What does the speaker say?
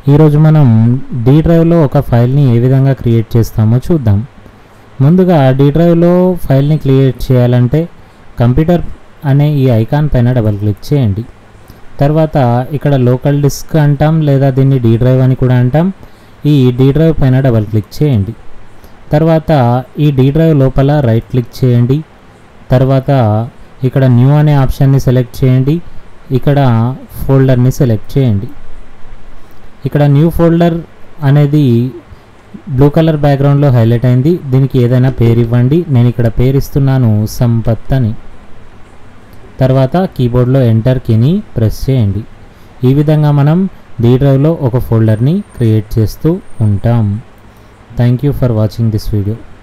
ఈరోజు మనం డి డ్రైవ్లో ఒక ఫైల్ని ఏ విధంగా క్రియేట్ చేస్తామో చూద్దాం ముందుగా డి డ్రైవ్లో ఫైల్ని క్రియేట్ చేయాలంటే కంప్యూటర్ అనే ఈ ఐకాన్ పైన డబల్ క్లిక్ చేయండి తర్వాత ఇక్కడ లోకల్ డిస్క్ అంటాం లేదా దీన్ని డి డ్రైవ్ అని కూడా అంటాం ఈ డి డ్రైవ్ పైన డబల్ క్లిక్ చేయండి తర్వాత ఈ డి డ్రైవ్ లోపల రైట్ క్లిక్ చేయండి తర్వాత ఇక్కడ న్యూ అనే ఆప్షన్ని సెలెక్ట్ చేయండి ఇక్కడ ఫోల్డర్ని సెలెక్ట్ చేయండి ఇక్కడ న్యూ ఫోల్డర్ అనేది బ్లూ కలర్ బ్యాక్గ్రౌండ్లో హైలైట్ అయింది దీనికి ఏదైనా పేరు ఇవ్వండి నేను ఇక్కడ పేరు ఇస్తున్నాను సంపత్ అని తర్వాత కీబోర్డ్లో ఎంటర్ కీని ప్రెస్ చేయండి ఈ విధంగా మనం డీ డ్రైవ్లో ఒక ఫోల్డర్ని క్రియేట్ చేస్తూ ఉంటాం thank you for watching this video